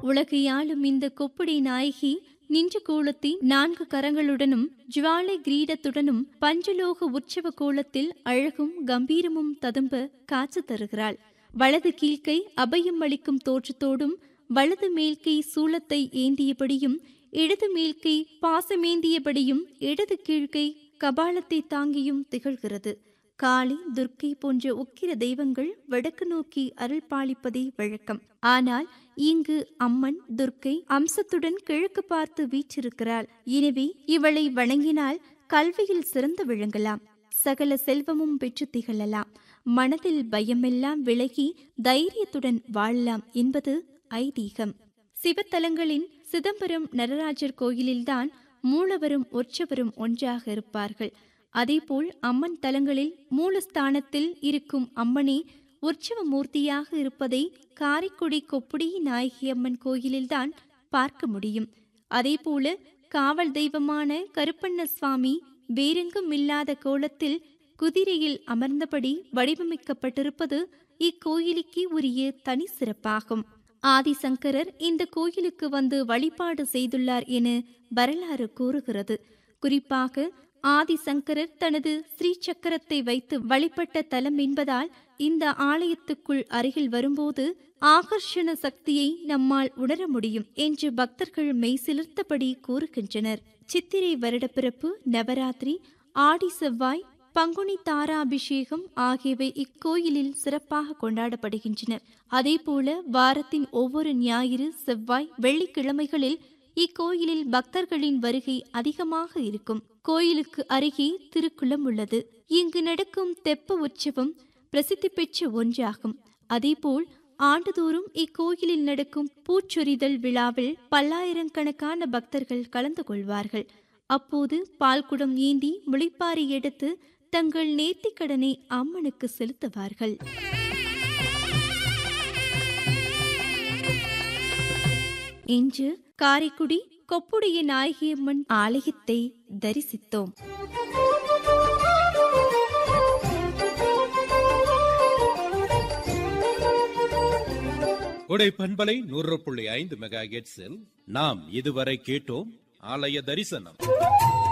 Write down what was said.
உலகையாளும் இந்த கொப்புடி நாயகி நின்ற கோலத்தை நான்கு கரங்களுடனும் ஜுவாலை கிரீடத்துடனும் பஞ்சலோக உற்சவ கோலத்தில் அழகும் கம்பீரமும் ததும்ப காட்சி தருகிறாள் வலது கீழ்க்கை அபயம் அளிக்கும் தோற்றத்தோடும் வலது மேல்கை சூலத்தை ஏந்தியபடியும் இடது மேல்கை பாசமேந்தியபடியும் இடது கீழ்க்கை கபாலத்தை தாங்கியும் திகழ்கிறது காளி துர்க்கை போன்ற உக்கிர தெய்வங்கள் வடக்கு நோக்கி அருள் பாலிப்பதே வழக்கம் ஆனால் இங்கு அம்மன் துர்க்கை அம்சத்துடன் கிழக்கு பார்த்து வீற்றிருக்கிறாள் எனவே இவளை வணங்கினால் கல்வியில் சிறந்து விளங்கலாம் சகல செல்வமும் பெற்று திகழலாம் மனதில் பயமெல்லாம் விலகி தைரியத்துடன் வாழலாம் என்பது ஐதீகம் சிவத்தலங்களின் சிதம்பரம் நடராஜர் கோயிலில்தான் மூலவரும் ஒற்றவரும் ஒன்றாக இருப்பார்கள் அதேபோல் அம்மன் தலங்களில் மூலஸ்தானத்தில் இருக்கும் அம்மனே உற்சவ மூர்த்தியாக இருப்பதை காரைக்குடி கொப்புடி நாயகி அம்மன் கோயிலில்தான் பார்க்க முடியும் அதேபோல காவல் தெய்வமான கருப்பண்ண சுவாமி வேறெங்கும் இல்லாத கோலத்தில் குதிரையில் அமர்ந்தபடி வடிவமைக்கப்பட்டிருப்பது இக்கோயிலுக்கே உரிய தனி சிறப்பாகும் ஆதிசங்கரர் இந்த கோயிலுக்கு வந்து வழிபாடு செய்துள்ளார் என வரலாறு கூறுகிறது குறிப்பாக ஆதிசங்கரர் தனது ஸ்ரீ சக்கரத்தை வைத்து வழிபட்ட தலம் என்பதால் இந்த ஆலயத்துக்குள் அருகில் வரும்போது ஆகர்ஷண சக்தியை நம்மால் உணர முடியும் என்று பக்தர்கள் மெய்சிலிர்த்தபடி கூறுகின்றனர் சித்திரை வருடப்பிறப்பு நவராத்திரி ஆடி செவ்வாய் பங்குனி தாராபிஷேகம் ஆகியவை இக்கோயிலில் சிறப்பாக கொண்டாடப்படுகின்றன அதேபோல வாரத்தின் ஒவ்வொரு ஞாயிறு செவ்வாய் வெள்ளிக்கிழமைகளில் இக்கோயிலில் பக்தர்களின் வருகை அதிகமாக இருக்கும் கோயிலுக்கு அருகே திருக்குளம் உள்ளது இங்கு நடக்கும் தெப்ப உற்சவம் பிரசித்தி பெற்ற ஒன்றாகும் அதேபோல் ஆண்டுதோறும் இக்கோயிலில் நடக்கும் பூச்சொரிதல் விழாவில் பல்லாயிரக்கணக்கான பக்தர்கள் கலந்து கொள்வார்கள் அப்போது பால்குடம் ஏந்தி முளைப்பாரி எடுத்து தங்கள் நேர்த்திக்கடனை அம்மனுக்கு செலுத்துவார்கள் இன்று காரைக்குடி கொப்புடைய நாயகியம்மன் ஆலயத்தை தரிசித்தோம் கொடை பண்பலை நூறு புள்ளி ஐந்து மெகா நாம் இதுவரை கேட்டோம் ஆலய தரிசனம்